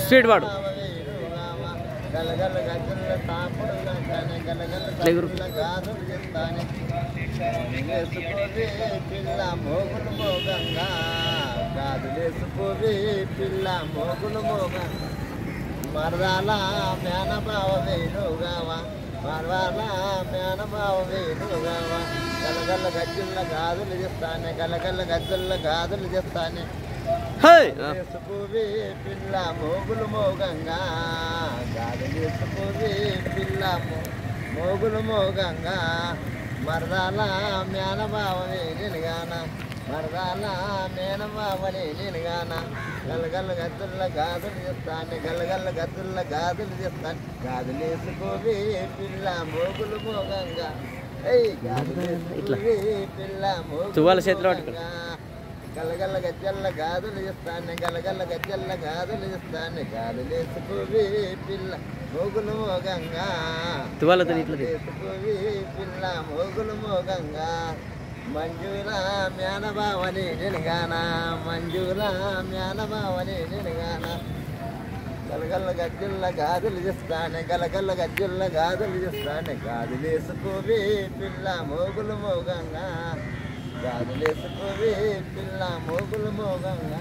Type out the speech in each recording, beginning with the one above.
Speed వాడు గలగల గజ్జల తాపుడు గంగానే గలగల లేగురు. గజ్జల గాజులు చెప్తానే వేసుకోవే పిల్ల మోగులు మోగంగా గాజులేసుకోవే పిల్ల మోగులు మోగంగా మరదాల మేనబావ వేణుగావా మరదాల మేనబావ వేణుగావా గలగల్ల గజ్జుల గాజులు చేస్తానే గలగల్ల గజ్జల గాజులు చేస్తానే హే వేసుకోవే పిల్ల మోగులు మోగంగా గాజులు వేసుకోవే పిల్ల మో- మోగులు మోగంగా మరదాల మేనబావనే నేనుగాన మరదాల మేనబావనే నేనుగాన గలగల్ల గద్దుల గాజులు చేస్తాను గలగల్ల గద్దుల గాజులు చేస్తాను గాజులు వేసుకోవే పిల్ల మోగులు మోగంగా ఏయ్ గాజులు వేసుకోవే పిల్ల మోగులు తువ్వాల చేతిలో పట్టుకో. మోగంగా. గలగల్ల గజ్జల్ల గాజులు ఇస్తాను గలగల్ల గజ్జల్ల గాజులు ఇస్తాను గాజులు వేసుకోవే పిల్ల మోగులు మోగంగా తువాలతో ఇట్లా తీ. వేసుకోవే పిల్ల మోగులు మోగంగా మంజుల మేనబావని నినగాన మంజుల మేనబావని నినగాన గలగల్ల గజ్జల్ల గాజులు ఇస్తాను గలగల్ల గజ్జల్ల గాజులు ఇస్తాను గాజులు వేసుకోవే పిల్ల మోగులు మోగంగా గాజులేసుకోవే పిల్ల మోగులు మోగంగా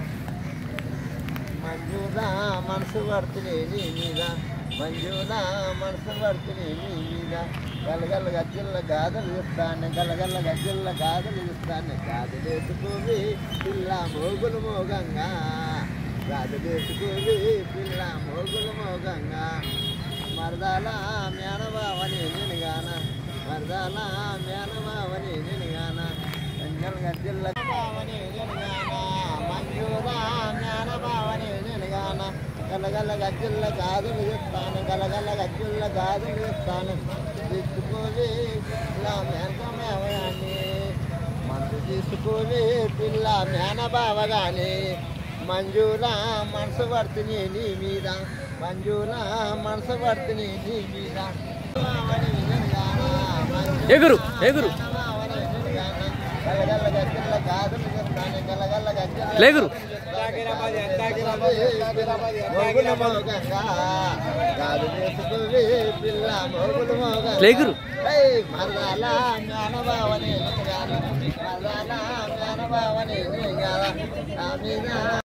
మంజులా మనసు పడుతుంది నీ మీద మంజులా మనసు పడుతుంది నీ మీద గలగల్ల గజ్జల్ల గాజులు ఇస్తాను గలగల్ల గజ్జల్ల గాజులు ఇస్తాను గాజులేసుకోవే పిల్ల మోగులు మోగంగా గాజులేసుకోవే పిల్ల మోగులు మోగంగా మరదాల మేనబావని నేను గాన మరదాల మేనబావని నేను గాన గంగల గజ్జల్ల బావని నేను గాన మంజూరా జ్ఞానబావని నేను గాన గలగల గజ్జల్ల గాజులు ఇస్తాను గలగల గజ్జల్ల గాజులు ఇస్తాను తీసుకోవి ఇలా మేనమేవయాన్ని మనసు తీసుకోవి పిల్ల మేనబావ గాని మంజూరా మనసు పడుతుంది నీ మీద మంజూరా మనసు పడుతుంది నీ మీద బావని నేను గాన, మంజూరా ఎగురు ఎగురు గలగల్ల గజ్జల్ల గాజులు చెప్తాను గలగల్ల గజ్జల్ల లేగురు మోగులు మోగంగా గాజు వేసుకోవే పిల్ల మోగులు మోగంగా లేగురు ఏయ్ మరదాల జ్ఞానభావని మరదాల జ్ఞానభావని మీద